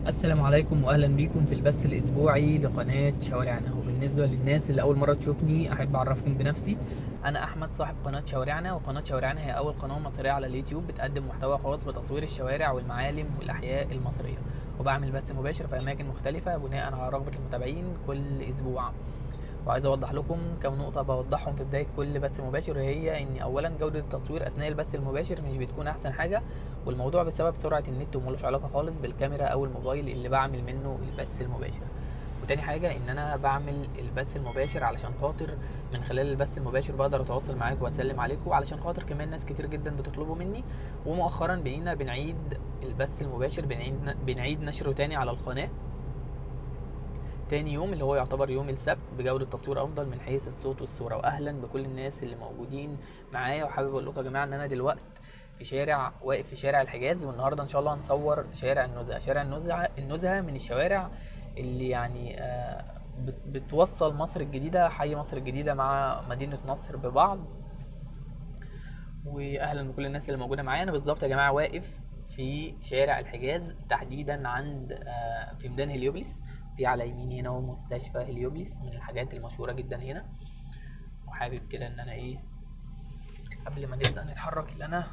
السلام عليكم واهلا بيكم في البث الاسبوعي لقناه شوارعنا وبالنسبه للناس اللي اول مره تشوفني احب اعرفكم بنفسي انا احمد صاحب قناه شوارعنا وقناه شوارعنا هي اول قناه مصريه على اليوتيوب بتقدم محتوى خاص بتصوير الشوارع والمعالم والاحياء المصريه وبعمل بث مباشر في اماكن مختلفه بناء على رغبه المتابعين كل اسبوع وعايز اوضح لكم كم نقطه بوضحهم في بدايه كل بث مباشر وهي ان اولا جوده التصوير اثناء البث المباشر مش بتكون احسن حاجه والموضوع بسبب سرعه النت وملوش علاقه خالص بالكاميرا او الموبايل اللي بعمل منه البث المباشر وتاني حاجة إن أنا بعمل البث المباشر علشان خاطر من خلال البث المباشر بقدر أتواصل معاكم وأسلم عليكم وعلشان خاطر كمان ناس كتير جدا بتطلبوا مني ومؤخرا بقينا بنعيد البث المباشر بنعيد بنعيد نشره تاني على القناة تاني يوم اللي هو يعتبر يوم السبت بجودة تصوير أفضل من حيث الصوت والصورة وأهلا بكل الناس اللي موجودين معايا وحابب أقول لكم يا جماعة إن أنا دلوقتي في شارع واقف في شارع الحجاز والنهارده ان شاء الله هنصور شارع النزهه شارع النزهه النزهه من الشوارع اللي يعني آه، بت- بتوصل مصر الجديده حي مصر الجديده مع مدينه نصر ببعض واهلا بكل الناس اللي موجوده معايا انا بالظبط يا جماعه واقف في شارع الحجاز تحديدا عند آه، في ميدان هليوبلس في على يميني هنا هو مستشفى هليوبلس من الحاجات المشهوره جدا هنا وحابب كده ان انا ايه قبل ما نبدا نتحرك اللي انا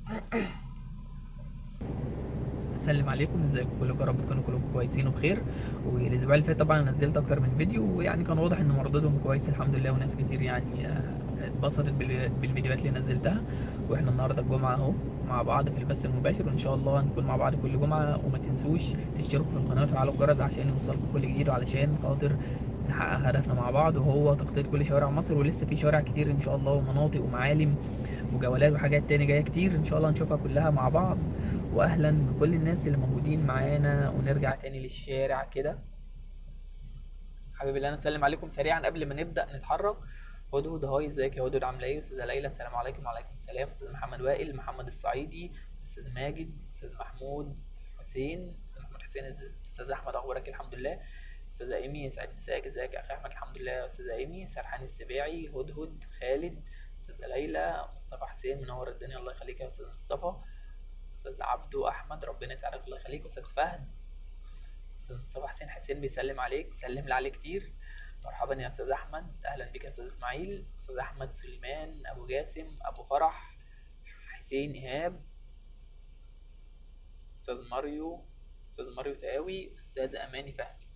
اسلم عليكم ازيكم كلكم يا رب تكونوا كلكم كويسين وبخير والاسبوع اللي فات طبعا انا نزلت اكتر من فيديو ويعني كان واضح ان مردودهم كويس الحمد لله وناس كتير يعني آه، اتبسطت بال- بالفيديوهات اللي نزلتها واحنا النهارده الجمعه اهو مع بعض في البث المباشر وان شاء الله هنكون مع بعض كل جمعه وما تنسوش تشتركوا في القناه وتفعلوا الجرس عشان يوصلكم كل جديد وعلشان خاطر نحقق هدفنا مع بعض وهو تغطيه كل شوارع مصر ولسه في شوارع كتير ان شاء الله ومناطق ومعالم وجولات وحاجات تاني جايه كتير ان شاء الله نشوفها كلها مع بعض واهلا بكل الناس اللي موجودين معانا ونرجع تاني للشارع كده حبيبي اللي انا اسلم عليكم سريعا قبل ما نبدا نتحرك هدهد هاي ازيك يا هدهد عامله ايه استاذه ليلى السلام عليكم وعليكم السلام استاذ محمد وائل محمد الصعيدي استاذ ماجد استاذ محمود حسين استاذ محمود حسين استاذ احمد اخبارك الحمد لله استاذه ايمي يسعد مساك ازيك يا اخي احمد الحمد لله يا استاذه ايمي سرحان السباعي هدهد خالد استاذه ليلى مصطفى حسين منور الدنيا الله يخليك يا استاذ مصطفى استاذ عبدو احمد ربنا يسعدك الله يخليك استاذ فهد استاذ مصطفى حسين حسين بيسلم عليك سلم لي عليه كتير مرحبا يا استاذ احمد اهلا بك يا استاذ اسماعيل استاذ احمد سليمان ابو جاسم ابو فرح حسين ايهاب استاذ ماريو استاذ ماريو تقاوي استاذ اماني فهمي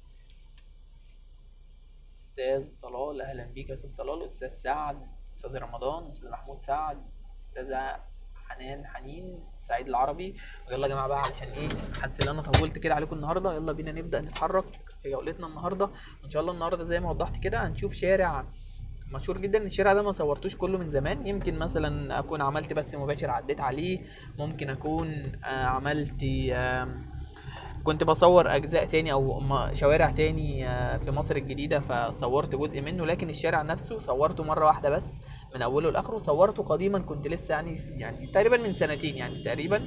استاذ طلال اهلا بيك يا استاذ طلال استاذ سعد استاذ رمضان استاذ محمود سعد استاذه حنان حنين سعيد العربي ويلا يا جماعه بقى علشان ايه حاسس ان انا طولت كده عليكم النهارده يلا بينا نبدا نتحرك في جولتنا النهارده وان شاء الله النهارده زي ما وضحت كده هنشوف شارع مشهور جدا الشارع ده ما صورتوش كله من زمان يمكن مثلا اكون عملت بس مباشر عديت عليه ممكن اكون آه، عملت آم، كنت بصور اجزاء تاني او م- شوارع تاني آه، في مصر الجديده فصورت جزء منه لكن الشارع نفسه صورته مره واحده بس من اوله لاخره صورته قديما كنت لسه يعني يعني تقريبا من سنتين يعني تقريبا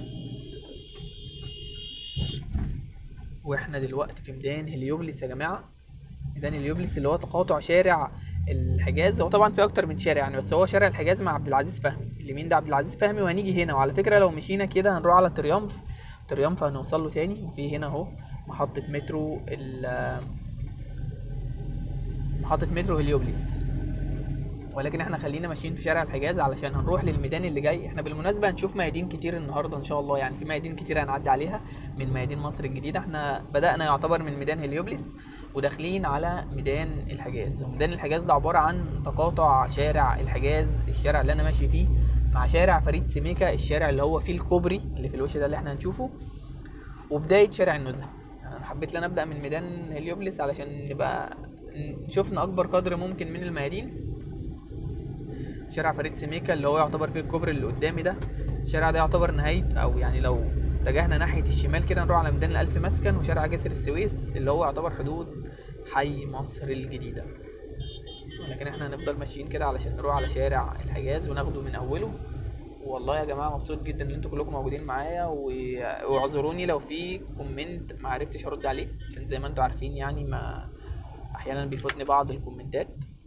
واحنا دلوقتي في ميدان هليوبلس يا جماعه ميدان هليوبلس اللي هو تقاطع شارع الحجاز هو طبعا في اكتر من شارع يعني بس هو شارع الحجاز مع عبد العزيز فهمي اليمين ده عبد العزيز فهمي وهنيجي هنا وعلى فكره لو مشينا كده هنروح على تريومف تريومف هنوصل له تاني وفي هنا اهو محطه مترو ال محطه مترو هليوبلس ولكن احنا خلينا ماشيين في شارع الحجاز علشان هنروح للميدان اللي جاي احنا بالمناسبه هنشوف ميادين كتير النهارده ان شاء الله يعني في ميادين كتير هنعدي عليها من ميادين مصر الجديده احنا بدانا يعتبر من ميدان هليوبلس وداخلين على ميدان الحجاز ميدان الحجاز ده عباره عن تقاطع شارع الحجاز الشارع اللي انا ماشي فيه مع شارع فريد سميكه الشارع اللي هو فيه الكوبري اللي في الوش ده اللي احنا هنشوفه وبدايه شارع النزهه انا حبيت ان انا ابدا من ميدان هليوبلس علشان نبقى شفنا اكبر قدر ممكن من الميادين شارع فريد سميكة اللي هو يعتبر فيه الكوبري اللي قدامي ده الشارع ده يعتبر نهاية أو يعني لو اتجهنا ناحية الشمال كده نروح على ميدان الألف مسكن وشارع جسر السويس اللي هو يعتبر حدود حي مصر الجديدة ولكن احنا هنفضل ماشيين كده علشان نروح على شارع الحجاز وناخده من أوله والله يا جماعة مبسوط جدا ان انتوا كلكم موجودين معايا و- واعذروني لو في كومنت ما عرفتش ارد عليه عشان زي ما انتوا عارفين يعني ما احيانا بيفوتني بعض الكومنتات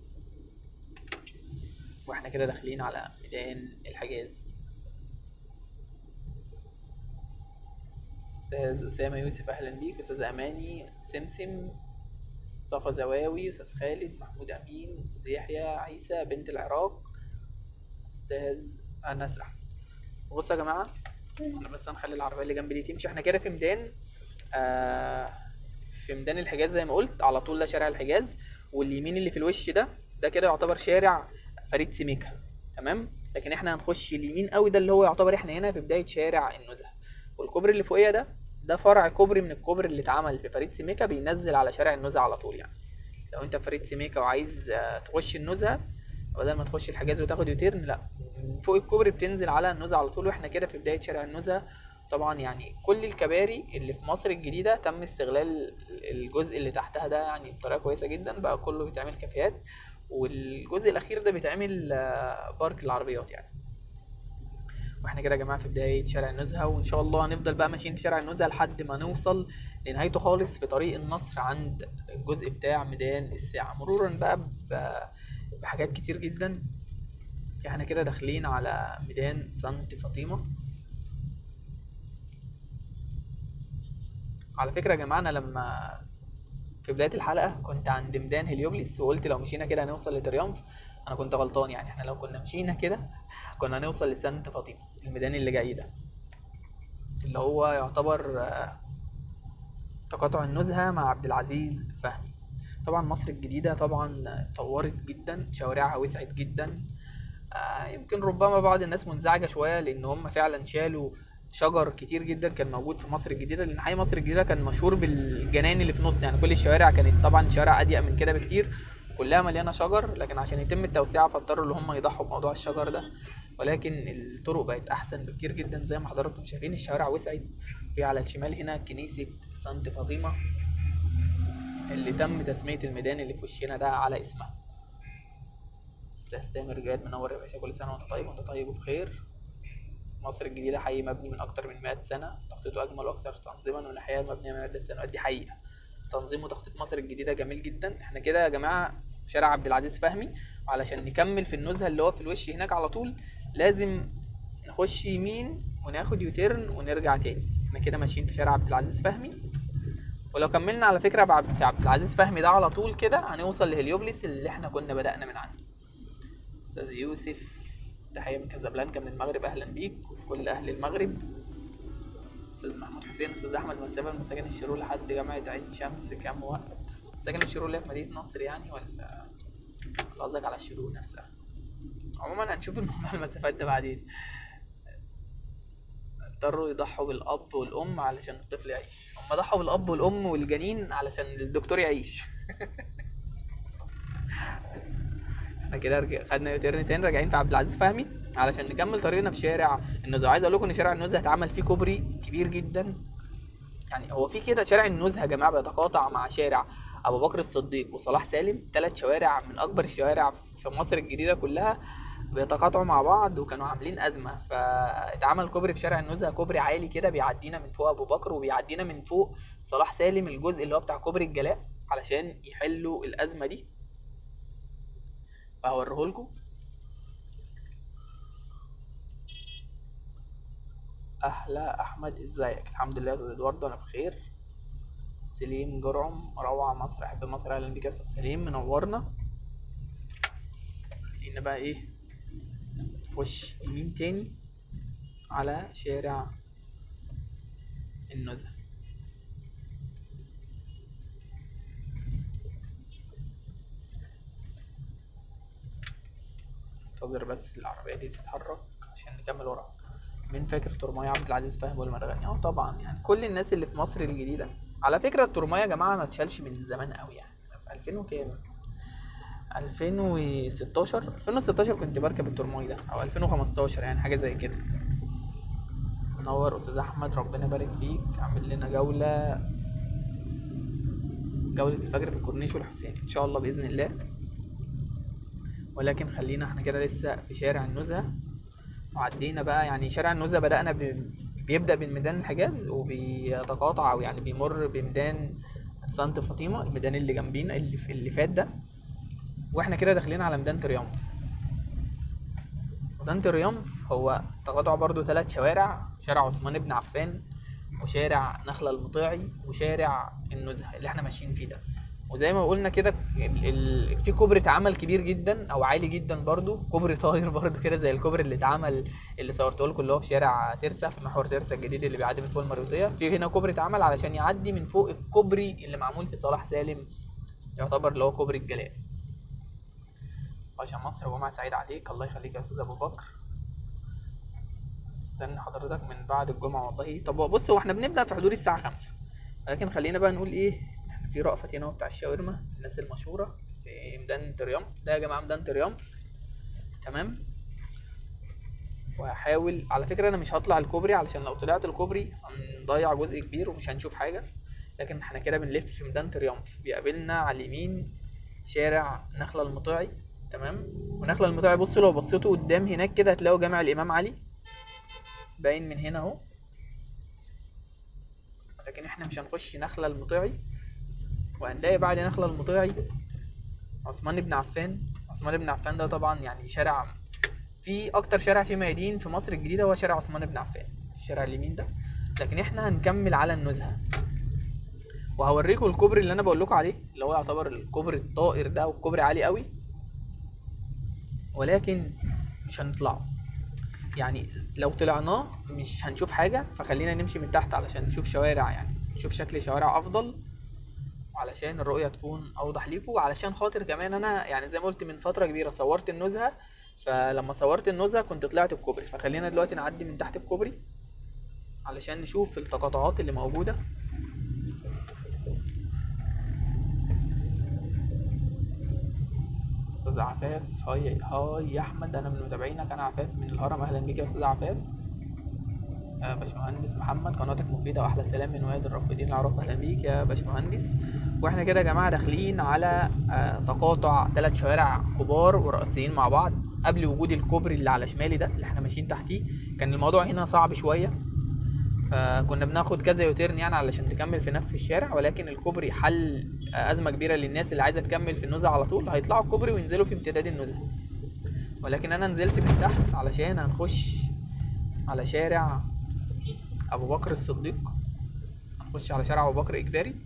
واحنا كده داخلين على ميدان الحجاز استاذ اسامه يوسف اهلا بيك استاذ اماني سمسم مصطفى زواوي استاذ خالد محمود امين استاذ يحيى عيسى بنت العراق استاذ انس احمد بصوا يا جماعه انا بس هنخلي العربيه اللي جنبي دي تمشي احنا كده في ميدان آه في ميدان الحجاز زي ما قلت على طول ده شارع الحجاز واليمين اللي في الوش ده ده كده يعتبر شارع فريد سميكا تمام لكن احنا هنخش اليمين قوي ده اللي هو يعتبر احنا هنا في بدايه شارع النزهه والكوبري اللي فوقيه ده ده فرع كوبري من الكوبري اللي اتعمل في فريد سميكا بينزل على شارع النزهه على طول يعني لو انت في فريد سميكا وعايز آه، تخش النزهه بدل ما تخش الحجاز وتاخد يوتيرن لا من فوق الكوبري بتنزل على النزهه على طول واحنا كده في بدايه شارع النزهه طبعا يعني كل الكباري اللي في مصر الجديده تم استغلال الجزء اللي تحتها ده يعني بطريقه كويسه جدا بقى كله بيتعمل كافيهات والجزء الاخير ده بيتعمل آه، بارك العربيات يعني واحنا كده يا جماعه في بدايه شارع النزهه وان شاء الله هنفضل بقى ماشيين في شارع النزهه لحد ما نوصل لنهايته خالص في طريق النصر عند الجزء بتاع ميدان الساعه مرورا بقى ب- بحاجات كتير جدا احنا كده داخلين على ميدان سانت فاطمه على فكره يا جماعه انا لما في بدايه الحلقه كنت عند ميدان هليوبلس وقلت لو مشينا كده هنوصل لتريومف انا كنت غلطان يعني احنا لو كنا مشينا كده كنا هنوصل لسانت فاطمه الميدان اللي جاي ده اللي هو يعتبر آه، تقاطع النزهه مع عبد العزيز فهمي طبعا مصر الجديده طبعا اتطورت جدا شوارعها وسعت جدا آه، يمكن ربما بعض الناس منزعجه شويه لان هم فعلا شالوا شجر كتير جدا كان موجود في مصر الجديده لان حي مصر الجديده كان مشهور بالجنان اللي في النص يعني كل الشوارع كانت طبعا شوارع اضيق من كده بكتير كلها مليانه شجر لكن عشان يتم التوسعه فاضطروا ان هم يضحوا بموضوع الشجر ده ولكن الطرق بقت احسن بكتير جدا زي ما حضراتكم شايفين الشوارع وسعت في على الشمال هنا كنيسه سانت فاطمه اللي تم تسميه الميدان اللي في وشنا ده على اسمها استاذ تامر جاد منور يا باشا كل سنه وانت طيب وانت طيب وبخير مصر الجديدة حي مبني من أكتر من 100 سنة تخطيطه أجمل وأكثر تنظيما والأحياء مبنية من عدة سنوات دي حقيقة تنظيم وتخطيط مصر الجديدة جميل جدا احنا كده يا جماعة شارع عبد العزيز فهمي وعلشان نكمل في النزهة اللي هو في الوش هناك على طول لازم نخش يمين وناخد يوتيرن ونرجع تاني احنا كده ماشيين في شارع عبد العزيز فهمي ولو كملنا على فكرة بعد في عبد العزيز فهمي ده على طول كده هنوصل لهليوبلس اللي احنا كنا بدأنا من عنده أستاذ يوسف تحية من كازابلانكا من المغرب أهلا بيك وكل أهل المغرب أستاذ محمود حسين أستاذ أحمد مسافة من مساكن الشروق لحد جامعة عين شمس كام وقت؟ مساكن الشروق اللي هي في مدينة نصر يعني ولا ولا قصدك على الشروق نفسها؟ عموما هنشوف الموضوع المسافات ده بعدين اضطروا يضحوا بالأب والأم علشان الطفل يعيش هم ضحوا بالأب والأم والجنين علشان الدكتور يعيش احنا كده رجع خدنا يوتيرن تاني راجعين في عبد العزيز فهمي علشان نكمل طريقنا في شارع النزهه عايز اقول لكم ان شارع النزهه اتعمل فيه كوبري كبير جدا يعني هو في كده شارع النزهه يا جماعه بيتقاطع مع شارع ابو بكر الصديق وصلاح سالم ثلاث شوارع من اكبر الشوارع في مصر الجديده كلها بيتقاطعوا مع بعض وكانوا عاملين ازمه فاتعمل كوبري في شارع النزهه كوبري عالي كده بيعدينا من فوق ابو بكر وبيعدينا من فوق صلاح سالم الجزء اللي هو بتاع كوبري الجلاء علشان يحلوا الازمه دي فهوريهولكوا اهلا احمد ازيك الحمد لله يا استاذ ادواردو انا بخير سليم جرعم روعة مصر احب مصر اهلا بيك يا استاذ سليم منورنا خلينا بقى ايه وش يمين تاني على شارع النزهة انتظر بس العربية دي تتحرك عشان نكمل وراها مين فاكر ترماية عبد العزيز فهمي والمرغني اه طبعا يعني كل الناس اللي في مصر الجديدة على فكرة الترماية يا جماعة ما اتشالش من زمان قوي يعني في 2000 وكام 2016 2016 كنت بركب الترماي ده او 2015 يعني حاجة زي كده منور استاذ احمد ربنا يبارك فيك اعمل لنا جولة جولة الفجر في الكورنيش والحسين ان شاء الله باذن الله ولكن خلينا احنا كده لسه في شارع النزهة وعدينا بقى يعني شارع النزهة بدأنا ب... بيبدأ من ميدان الحجاز وبيتقاطع أو يعني بيمر بميدان سانت فاطمة الميدان اللي جنبينا اللي, في اللي فات ده واحنا كده داخلين على ميدان تريومف ميدان تريومف هو تقاطع برضو ثلاث شوارع شارع عثمان بن عفان وشارع نخلة المطيعي وشارع النزهة اللي احنا ماشيين فيه ده وزي ما قلنا كده ال... ال... في كوبري اتعمل كبير جدا او عالي جدا برضو كوبري طاير برضو كده زي الكوبري اللي اتعمل اللي صورته لكم اللي هو في شارع ترسا في محور ترسا الجديد اللي بيعدي من فوق المريوطيه في هنا كوبري اتعمل علشان يعدي من فوق الكوبري اللي معمول في صلاح سالم يعتبر اللي هو كوبري الجلاء باشا مصر جمعة سعيد عليك الله يخليك يا استاذ ابو بكر استنى حضرتك من بعد الجمعة والله طب بص هو احنا بنبدأ في حدود الساعة خمسة ولكن خلينا بقى نقول ايه احنا في رأفت هنا هو بتاع الشاورما الناس المشهورة في ميدان تريوم ده يا جماعة ميدان تريوم تمام وهحاول على فكرة انا مش هطلع الكوبري علشان لو طلعت الكوبري هنضيع جزء كبير ومش هنشوف حاجة لكن احنا كده بنلف في ميدان تريومف بيقابلنا على اليمين شارع نخلة المطيعي تمام ونخلة المطيعي بصوا لو بصيتوا قدام هناك كده هتلاقوا جامع الإمام علي باين من هنا اهو لكن احنا مش هنخش نخلة المطيعي وهنلاقي بعد نخلة المطيعي عثمان بن عفان عثمان بن عفان ده طبعا يعني شارع في اكتر شارع فيه ميادين في مصر الجديدة هو شارع عثمان بن عفان الشارع اليمين ده لكن احنا هنكمل على النزهة وهوريكم الكوبري اللي انا بقول لكم عليه اللي هو يعتبر الكوبري الطائر ده والكوبري عالي قوي ولكن مش هنطلعه يعني لو طلعناه مش هنشوف حاجة فخلينا نمشي من تحت علشان نشوف شوارع يعني نشوف شكل شوارع أفضل وعلشان الرؤية تكون أوضح ليكم وعلشان خاطر كمان أنا يعني زي ما قلت من فترة كبيرة صورت النزهة فلما صورت النزهة كنت طلعت الكوبري فخلينا دلوقتي نعدي من تحت الكوبري علشان نشوف التقاطعات اللي موجودة استاذ عفاف هاي هاي يا احمد انا من متابعينك انا عفاف من الهرم اهلا بيك يا استاذ عفاف يا باشمهندس محمد قناتك مفيده واحلى سلام من وادي الرافدين العراق اهلا بيك يا باشمهندس واحنا كده يا جماعه داخلين على آه، تقاطع ثلاث شوارع كبار ورئيسيين مع بعض قبل وجود الكوبري اللي على شمالي ده اللي احنا ماشيين تحتيه كان الموضوع هنا صعب شويه فكنا بناخد كذا يوتيرن يعني علشان تكمل في نفس الشارع ولكن الكوبري حل ازمه كبيره للناس اللي عايزه تكمل في النزهه على طول هيطلعوا الكوبري وينزلوا في امتداد النزهه ولكن انا نزلت من تحت علشان هنخش على شارع ابو بكر الصديق هنخش على شارع ابو بكر اجباري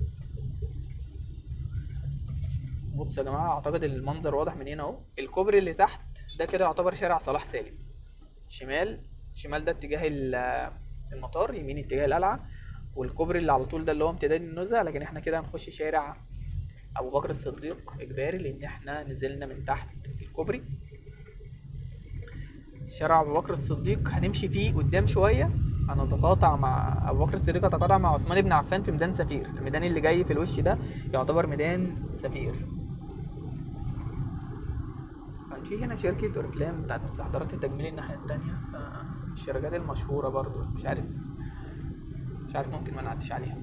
بصوا يا جماعه اعتقد المنظر واضح من هنا اهو الكوبري اللي تحت ده كده يعتبر شارع صلاح سالم شمال شمال ده اتجاه ال- المطار يمين اتجاه القلعه والكوبري اللي على طول ده اللي هو امتداد النزهه لكن احنا كده هنخش شارع ابو بكر الصديق اجباري لان احنا نزلنا من تحت الكوبري شارع ابو بكر الصديق هنمشي فيه قدام شويه هنتقاطع مع ابو بكر الصديق هتقاطع مع عثمان بن عفان في ميدان سفير الميدان اللي جاي في الوش ده يعتبر ميدان سفير كان في هنا شركة أوريفلام بتاعت مستحضرات التجميل الناحية التانية فالشركات المشهورة برضه بس مش عارف مش عارف ممكن ما نعديش عليها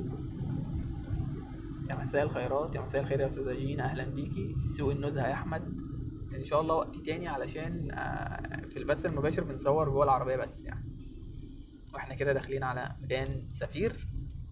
يا مساء الخيرات يا مساء الخير يا استاذه جينا اهلا بيكي سوق النزهه يا احمد ان شاء الله وقت تاني علشان آه، في البث المباشر بنصور جوه العربيه بس يعني واحنا كده داخلين على ميدان سفير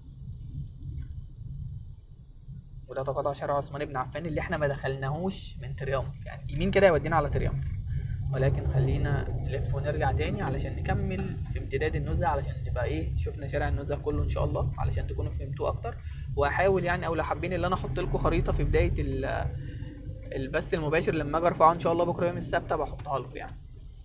وده تقاطع شارع عثمان بن عفان اللي احنا ما دخلناهوش من تريومف يعني يمين كده يودينا على تريومف ولكن خلينا نلف ونرجع تاني علشان نكمل في امتداد النزهة علشان نبقى ايه شفنا شارع النزهة كله ان شاء الله علشان تكونوا فهمتوه اكتر وهحاول يعني او لو حابين ان انا احط لكم خريطة في بداية ال- البث المباشر لما اجي ارفعه ان شاء الله بكره يوم السبت بحطها لكم يعني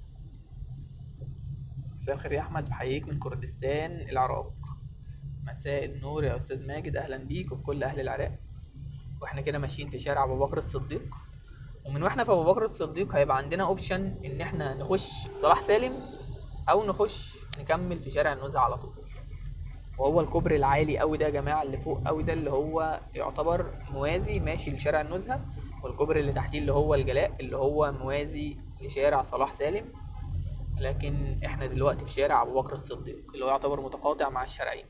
مساء الخير يا احمد بحييك من كردستان العراق مساء النور يا استاذ ماجد اهلا بيك وبكل اهل العراق واحنا كده ماشيين في شارع ابو بكر الصديق ومن واحنا في ابو بكر الصديق هيبقى عندنا اوبشن ان احنا نخش صلاح سالم او نخش نكمل في شارع النزهه على طول وهو الكوبري العالي قوي ده يا جماعه اللي فوق قوي ده اللي هو يعتبر موازي ماشي لشارع النزهه والكوبري اللي تحتيه اللي هو الجلاء اللي هو موازي لشارع صلاح سالم لكن احنا دلوقتي في شارع ابو بكر الصديق اللي هو يعتبر متقاطع مع الشارعين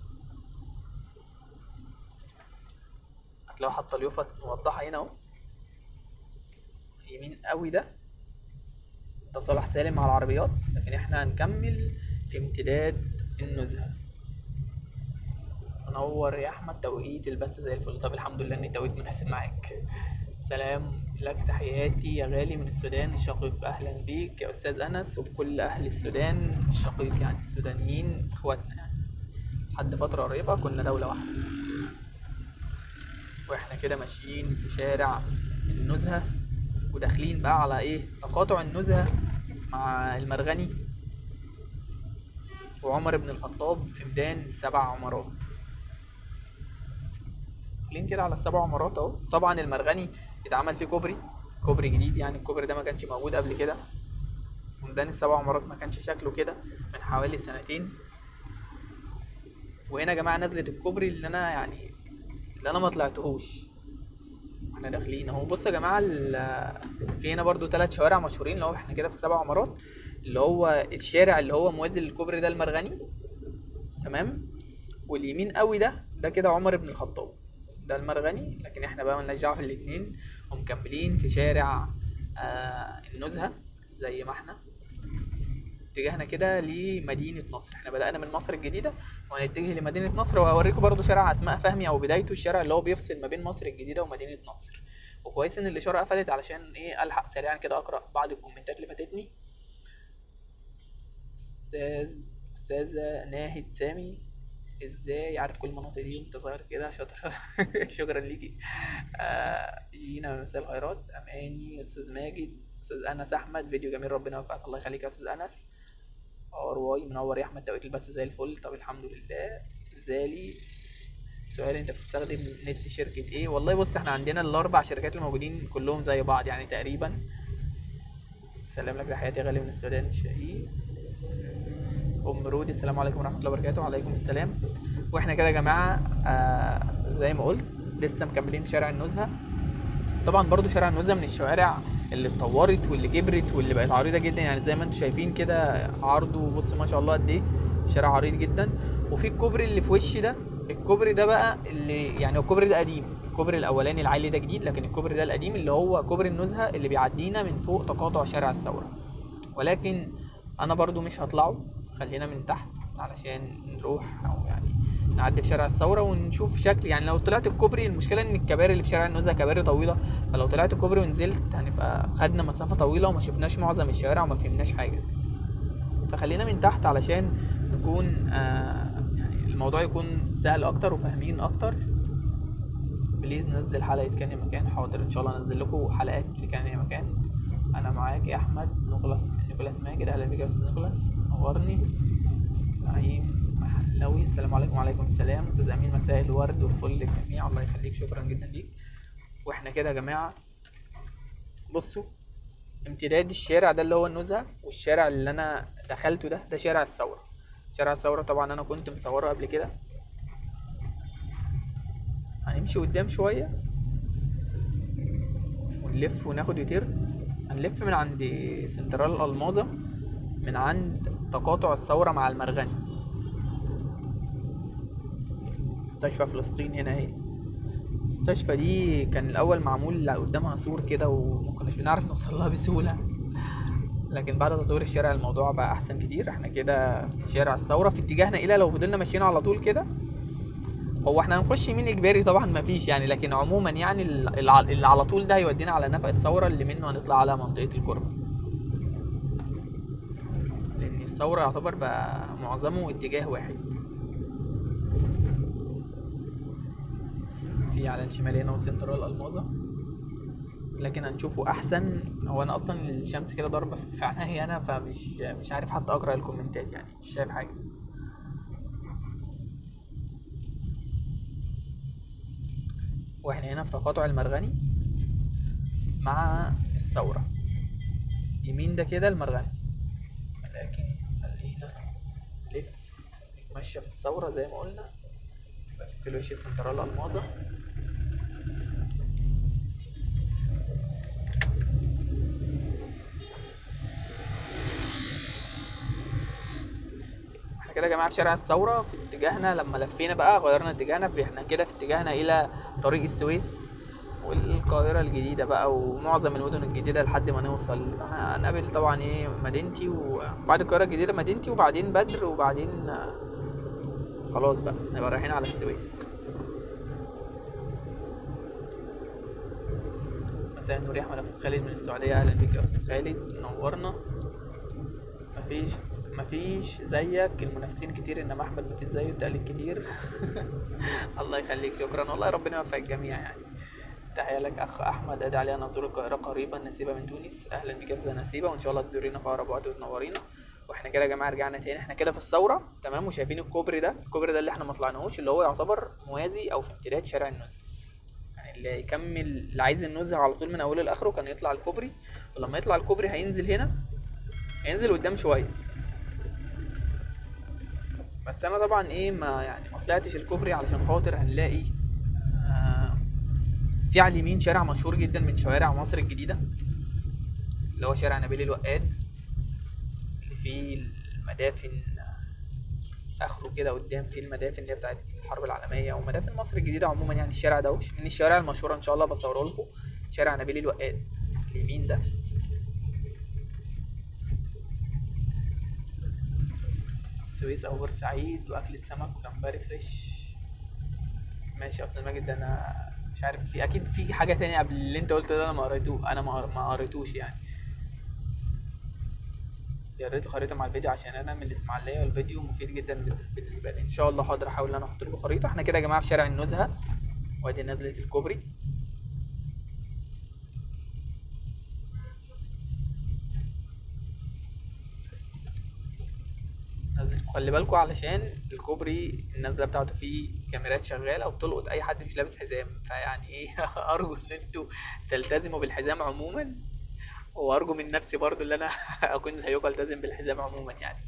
هتلاقوا حاطه اليوفا موضحه هنا اهو يمين قوي ده ده صلاح سالم على العربيات لكن احنا هنكمل في امتداد النزهة منور يا احمد توقيت البث زي الفل طب الحمد لله ان التوقيت مناسب معاك سلام لك تحياتي يا غالي من السودان الشقيق اهلا بيك يا استاذ انس وبكل اهل السودان الشقيق يعني السودانيين اخواتنا يعني لحد فترة قريبة كنا دولة واحدة واحنا كده ماشيين في شارع النزهة وداخلين بقى على ايه تقاطع النزهة مع المرغني وعمر بن الخطاب في ميدان السبع عمارات داخلين كده على السبع عمارات اهو طبعا المرغني اتعمل فيه كوبري كوبري جديد يعني الكوبري ده ما كانش موجود قبل كده وميدان السبع عمارات ما كانش شكله كده من حوالي سنتين وهنا يا جماعه نزلت الكوبري اللي انا يعني اللي انا ما طلعتهوش احنا داخلين اهو بصوا يا جماعه ال- في هنا برضو ثلاث شوارع مشهورين اللي هو احنا كده في السبع عمارات اللي هو الشارع اللي هو موازي للكوبري ده المرغني تمام واليمين قوي ده ده كده عمر بن الخطاب ده المرغني لكن احنا بقى ملناش دعوه في الاتنين ومكملين في شارع آه النزهه زي ما احنا اتجاهنا كده لمدينة نصر احنا بدأنا من مصر الجديدة وهنتجه لمدينة نصر وهوريكم برضو شارع أسماء فهمي أو بدايته الشارع اللي هو بيفصل ما بين مصر الجديدة ومدينة نصر وكويس إن الإشارة قفلت علشان إيه ألحق سريعا كده أقرأ بعض الكومنتات اللي فاتتني أستاذ أستاذة ناهد سامي ازاي عارف كل المناطق دي وانت صغير كده شاطر شكرا ليكي آه جينا مساء الخيرات اماني استاذ ماجد استاذ انس احمد فيديو جميل ربنا يوفقك الله يخليك يا استاذ انس ار واي منور يا احمد توقيت البث زي الفل طب الحمد لله زالي سؤال انت بتستخدم نت شركة ايه والله بص احنا عندنا الاربع شركات الموجودين كلهم زي بعض يعني تقريبا سلام لك تحياتي غالي من السودان الشهيد ام رودي السلام عليكم ورحمه الله وبركاته وعليكم السلام واحنا كده يا جماعه آه زي ما قلت لسه مكملين في شارع النزهه طبعا برضو شارع النزهه من الشوارع اللي اتطورت واللي كبرت واللي بقت عريضه جدا يعني زي ما انتم شايفين كده عرضه بصوا ما شاء الله قد ايه شارع عريض جدا وفي الكوبري اللي في وشي ده الكوبري ده بقى اللي يعني الكوبري ده قديم الكوبري الاولاني العالي ده جديد لكن الكوبري ده القديم اللي هو كوبري النزهه اللي بيعدينا من فوق تقاطع شارع الثوره ولكن انا برضو مش هطلعه خلينا من تحت علشان نروح او يعني نعدي في شارع الثوره ونشوف شكل يعني لو طلعت الكوبري المشكله ان الكباري اللي في شارع النزهه كباري طويله فلو طلعت الكوبري ونزلت هنبقى خدنا مسافه طويله وما شفناش معظم الشوارع وما فهمناش حاجه فخلينا من تحت علشان نكون آه يعني الموضوع يكون سهل اكتر وفاهمين اكتر بليز نزل حلقه كان يا مكان حاضر ان شاء الله انزل لكم حلقات لكان يا مكان انا معاك يا احمد نيكولاس نيكولاس ماجد اهلا بيك يا استاذ نيكولاس نورني نعيم محلوي السلام عليكم وعليكم السلام استاذ امين مساء الورد والفل للجميع الله يخليك شكرا جدا ليك واحنا كده يا جماعه بصوا امتداد الشارع ده اللي هو النزهه والشارع اللي انا دخلته ده ده شارع الثوره شارع الثوره طبعا انا كنت مصوره قبل كده هنمشي قدام شويه ونلف وناخد يوتير هنلف من عند سنترال الالماظه من عند تقاطع الثوره مع المرغني مستشفى فلسطين هنا اهي المستشفى دي كان الاول معمول قدامها سور كده وما كناش بنعرف نوصل لها بسهوله لكن بعد تطوير الشارع الموضوع بقى احسن كتير احنا كده في شارع الثوره في اتجاهنا الى لو فضلنا ماشيين على طول كده هو احنا هنخش يمين اجباري طبعا مفيش يعني لكن عموما يعني ال- الع- اللي على طول ده هيودينا على نفق الثوره اللي منه هنطلع على منطقه الكرة لان الثوره يعتبر بقى معظمه اتجاه واحد في على الشمال هنا وسنترال الماظة لكن هنشوفه احسن هو انا اصلا الشمس كده ضاربه في عيني انا فمش مش عارف حتى اقرا الكومنتات يعني مش شايف حاجه واحنا هنا في تقاطع المرغني مع الثورة يمين ده كده المرغني لكن خلينا نلف نتمشى في الثورة زي ما قلنا يبقى في كل وش سنترال الماظة احنا كده يا جماعه في شارع الثوره في اتجاهنا لما لفينا بقى غيرنا اتجاهنا احنا كده في اتجاهنا الى طريق السويس والقاهره الجديده بقى ومعظم المدن الجديده لحد ما نوصل هنقابل طبعا ايه مدينتي وبعد القاهره الجديده مدينتي وبعدين بدر وبعدين آه، خلاص بقى نبقى رايحين على السويس مساء النور يا احمد ابو خالد من السعوديه اهلا بيك يا استاذ خالد نورنا مفيش مفيش زيك المنافسين كتير انما احمد مفيش زيه التقليد كتير الله يخليك شكرا والله ربنا يوفق الجميع يعني تحية لك اخ احمد ادعي علينا نزور القاهره قريبا نسيبه من تونس اهلا بك يا استاذه نسيبه وان شاء الله تزورينا في اقرب وقت وتنورينا واحنا كده يا جماعه رجعنا تاني احنا كده في الثوره تمام وشايفين الكوبري ده الكوبري ده اللي احنا ما طلعناهوش اللي هو يعتبر موازي او في امتداد شارع النزهه يعني اللي يكمل اللي عايز النزهه على طول من اوله لاخره كان يطلع الكوبري ولما يطلع الكوبري هينزل هنا هينزل قدام شويه بس انا طبعا ايه ما يعني ما طلعتش الكوبري علشان خاطر هنلاقي آه في على اليمين شارع مشهور جدا من شوارع مصر الجديده اللي هو شارع نبيل الوقاد اللي فيه المدافن اخره كده قدام فيه المدافن اللي هي بتاعت الحرب العالميه ومدافن مصر الجديده عموما يعني الشارع ده من الشوارع المشهوره ان شاء الله بصوره لكم شارع نبيل الوقاد اليمين ده السويس او بورسعيد واكل السمك وجمبري فريش ماشي يا استاذ ماجد ده انا مش عارف في اكيد في حاجه تانية قبل اللي انت قلته ده انا ما قريتوه انا ما ما قريتوش يعني يا ريت الخريطه مع الفيديو عشان انا من الاسماعيليه والفيديو مفيد جدا بالنسبه لي ان شاء الله حاضر احاول ان انا احط لكم خريطه احنا كده يا جماعه في شارع النزهه وادي نزله الكوبري نزلت خلي بالكوا علشان الكوبري النازله بتاعته فيه كاميرات شغاله وبتلقط اي حد مش لابس حزام فيعني ايه ارجو ان انتوا تلتزموا بالحزام عموما وارجو من نفسي برضو ان انا اكون زيكم التزم بالحزام عموما يعني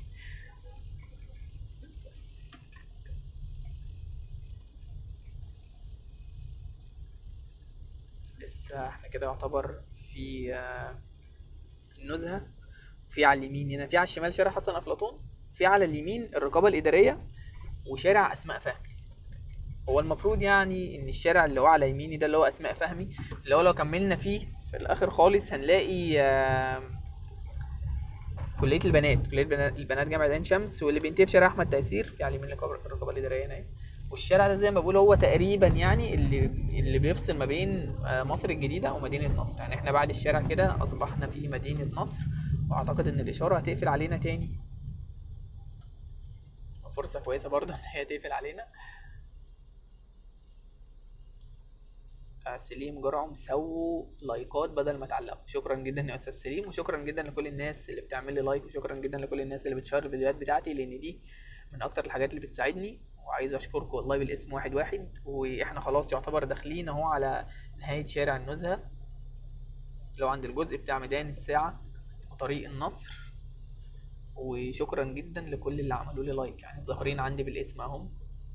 لسه احنا كده يعتبر في النزهه في على اليمين هنا في على الشمال شارع حسن افلاطون في على اليمين الرقابه الاداريه وشارع اسماء فهمي هو المفروض يعني ان الشارع اللي هو على يميني ده اللي هو اسماء فهمي اللي هو لو كملنا فيه في الاخر خالص هنلاقي كليه البنات كليه البنات جامعه عين شمس واللي بينتهي في شارع احمد تيسير في على اليمين الرقابه الاداريه هنا والشارع ده زي ما بقول هو تقريبا يعني اللي اللي بيفصل ما بين مصر الجديده ومدينه نصر يعني احنا بعد الشارع كده اصبحنا في مدينه نصر واعتقد ان الاشاره هتقفل علينا تاني فرصه كويسه برضه ان هي تقفل علينا سليم جرعم سووا لايكات بدل ما تعلقوا شكرا جدا يا استاذ سليم وشكرا جدا لكل الناس اللي بتعمل لي لايك وشكرا جدا لكل الناس اللي بتشير الفيديوهات بتاعتي لان دي من اكتر الحاجات اللي بتساعدني وعايز اشكركم والله بالاسم واحد واحد واحنا خلاص يعتبر داخلين اهو على نهايه شارع النزهه لو عند الجزء بتاع ميدان الساعه وطريق النصر وشكرا جدا لكل اللي عملوا لي لايك يعني ظاهرين عندي بالاسم اهم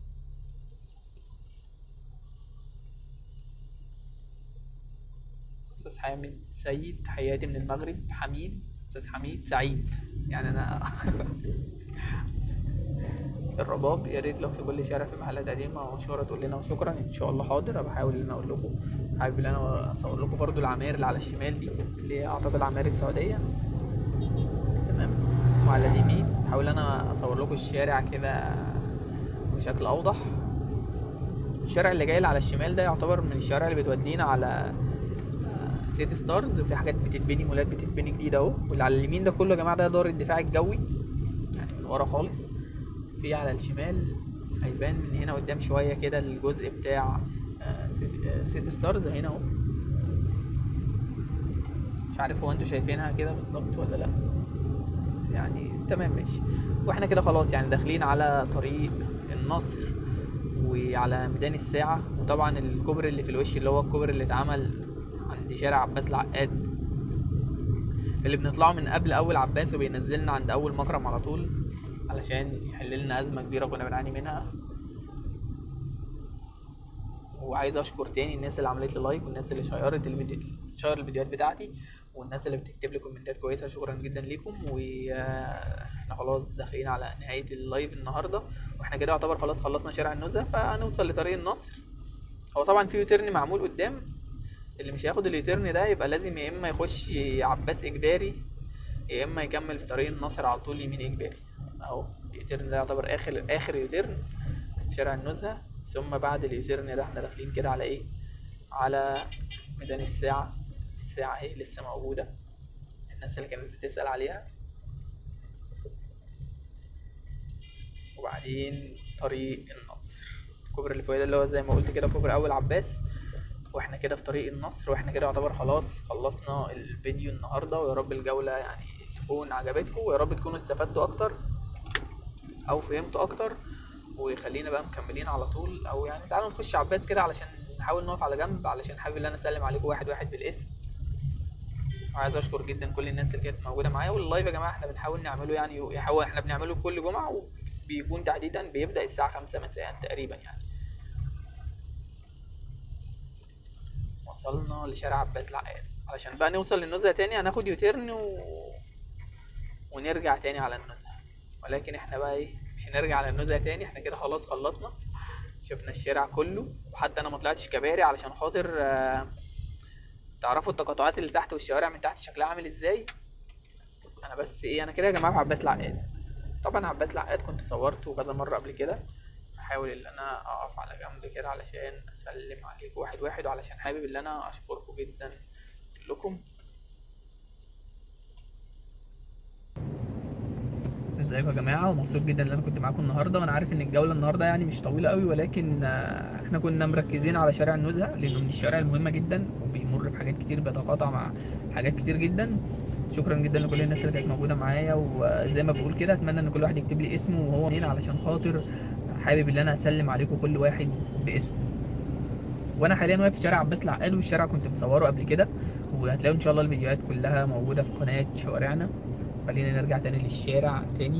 استاذ حامد سيد تحياتي من المغرب حميد استاذ حميد سعيد يعني انا الرباب يا ريت لو في كل شارع في محلات قديمه مشهوره تقول لنا وشكرا ان شاء الله حاضر بحاول ان انا اقول لكم حابب ان انا اصور لكم برضو العماير اللي على الشمال دي اللي هي اعتقد عماير السعوديه تمام وعلى اليمين هحاول انا اصور لكم الشارع كده بشكل اوضح الشارع اللي جاي على الشمال ده يعتبر من الشوارع اللي بتودينا على سيتي ستارز وفي حاجات بتتبني مولات بتتبني جديده اهو واللي على اليمين ده كله يا جماعه ده دار الدفاع الجوي يعني من ورا خالص في على الشمال هيبان من هنا قدام شويه كده الجزء بتاع سيتي ستارز هنا اهو مش عارف هو انتوا شايفينها كده بالظبط ولا لا بس يعني تمام ماشي واحنا كده خلاص يعني داخلين على طريق النصر وعلى ميدان الساعة وطبعا الكوبري اللي في الوش اللي هو الكوبري اللي اتعمل عند شارع عباس العقاد اللي بنطلعه من قبل اول عباس وبينزلنا عند اول مكرم على طول علشان يحل لنا ازمه كبيره كنا بنعاني منها وعايز اشكر تاني الناس اللي عملت لي لايك والناس اللي شيرت الفيديو شير الفيديوهات بتاعتي والناس اللي بتكتب لي كومنتات كويسه شكرا جدا ليكم واحنا خلاص داخلين على نهايه اللايف النهارده واحنا كده يعتبر خلاص خلصنا شارع النزهه فهنوصل لطريق النصر هو طبعا في يوتيرن معمول قدام اللي مش هياخد اليوتيرن ده يبقى لازم يا اما يخش عباس اجباري يا اما يكمل في طريق النصر على طول يمين اجباري اهو اليوتيرن ده يعتبر اخر اخر يوتيرن في شارع النزهه ثم بعد اليوتيرن ده احنا داخلين كده على ايه على ميدان الساعه الساعه اهي لسه موجوده الناس اللي كانت بتسال عليها وبعدين طريق النصر الكوبري اللي فوق ده اللي هو زي ما قلت كده كوبري اول عباس واحنا كده في طريق النصر واحنا كده يعتبر خلاص خلصنا الفيديو النهارده ويا رب الجوله يعني تكون عجبتكم ويا رب تكونوا استفدتوا اكتر او فهمتوا اكتر وخلينا بقى مكملين على طول او يعني تعالوا نخش عباس كده علشان نحاول نقف على جنب علشان حابب ان انا اسلم عليكم واحد واحد بالاسم وعايز اشكر جدا كل الناس اللي كانت موجوده معايا واللايف يا جماعه احنا بنحاول نعمله يعني يحاول احنا بنعمله كل جمعه وبيكون تحديدا بيبدا الساعه خمسة مساء تقريبا يعني وصلنا لشارع عباس العقاد علشان بقى نوصل للنزهه تاني هناخد يوتيرن و... ونرجع تاني على النزهه ولكن احنا بقى ايه مش هنرجع على النزهه تاني احنا كده خلاص خلصنا شفنا الشارع كله وحتى انا ما طلعتش كباري علشان خاطر آه، تعرفوا التقاطعات اللي تحت والشوارع من تحت شكلها عامل ازاي انا بس ايه انا كده يا جماعه في عباس العقاد طبعا عباس العقاد كنت صورته كذا مره قبل كده بحاول ان انا اقف على جنب كده علشان اسلم عليكم واحد واحد وعلشان حابب ان انا اشكركم جدا كلكم ازيكم يا جماعه ومبسوط جدا ان انا كنت معاكم النهارده وانا عارف ان الجوله النهارده يعني مش طويله قوي ولكن آه، احنا كنا مركزين على شارع النزهه لانه من الشوارع المهمه جدا وبيمر بحاجات كتير بيتقاطع مع حاجات كتير جدا شكرا جدا لكل الناس اللي كانت موجوده معايا وزي ما بقول كده اتمنى ان كل واحد يكتب لي اسمه وهو منين علشان خاطر حابب ان انا اسلم عليكم كل واحد باسمه وانا حاليا واقف في شارع عباس العقاد والشارع كنت مصوره قبل كده وهتلاقوا ان شاء الله الفيديوهات كلها موجوده في قناه شوارعنا خلينا نرجع تاني للشارع تاني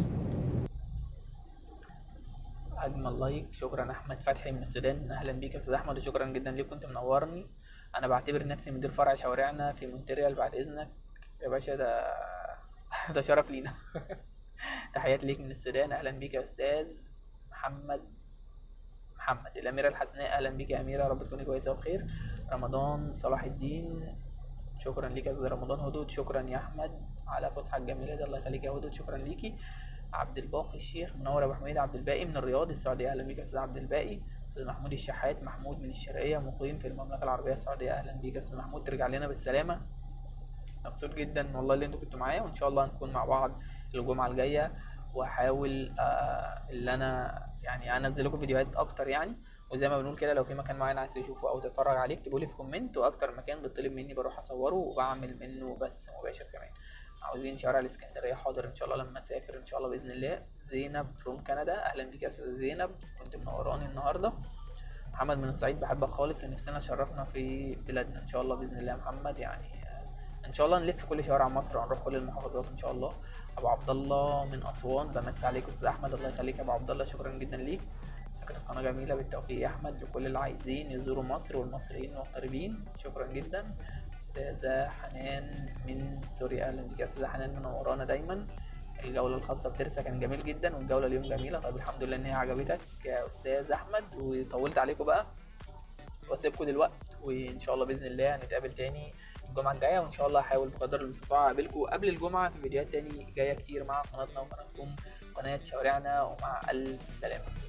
اجمل لايك شكرا احمد فتحي من السودان اهلا بيك يا استاذ احمد وشكرا جدا ليك كنت منورني انا بعتبر نفسي مدير فرع شوارعنا في مونتريال بعد اذنك يا باشا ده ده شرف لينا تحياتي ليك من السودان اهلا بيك يا استاذ محمد محمد الأميرة الحسناء أهلا بيك يا أميرة يا رب تكوني كويسة وبخير رمضان صلاح الدين شكرا ليك يا أستاذ رمضان هدود شكرا يا أحمد على فسحة الجميلة دي الله يخليك يا هدود شكرا ليكي عبد الباقي الشيخ منور يا أبو حميد عبد الباقي من الرياض السعودية أهلا بيك يا أستاذ عبد الباقي أستاذ محمود الشحات محمود من الشرقية مقيم في المملكة العربية السعودية أهلا بيك يا أستاذ محمود ترجع لنا بالسلامة مبسوط جدا والله اللي انتوا كنتوا معايا وان شاء الله هنكون مع بعض الجمعه الجايه واحاول آه اللي انا يعني انزل لكم فيديوهات اكتر يعني وزي ما بنقول كده لو في مكان معين عايز تشوفه او تتفرج عليه اكتبوا لي في كومنت واكتر مكان بيطلب مني بروح اصوره وبعمل منه بث مباشر كمان عاوزين شوارع الاسكندريه حاضر ان شاء الله لما اسافر ان شاء الله باذن الله زينب فروم كندا اهلا بيك يا استاذه زينب كنت منوراني النهارده محمد من الصعيد بحبك خالص ونفسنا شرفنا في بلادنا ان شاء الله باذن الله يا محمد يعني ان شاء الله نلف كل شوارع مصر ونروح كل المحافظات ان شاء الله ابو عبد الله من اسوان بمسي عليك استاذ احمد الله يخليك يا ابو عبد الله شكرا جدا ليك كانت قناه جميله بالتوفيق يا احمد لكل اللي عايزين يزوروا مصر والمصريين المغتربين شكرا جدا استاذه حنان من سوريا اهلا بك يا استاذه حنان منورانا دايما الجولة الخاصة بترسا كان جميل جدا والجولة اليوم جميلة طيب الحمد لله ان هي عجبتك يا استاذ احمد وطولت عليكم بقى واسيبكم دلوقتي وان شاء الله باذن الله هنتقابل تاني الجمعة الجاية وإن شاء الله هحاول بقدر المستطاع أقابلكم قبل الجمعة في فيديوهات تاني جاية كتير مع قناتنا وقناتكم قناة شوارعنا ومع ألف سلامة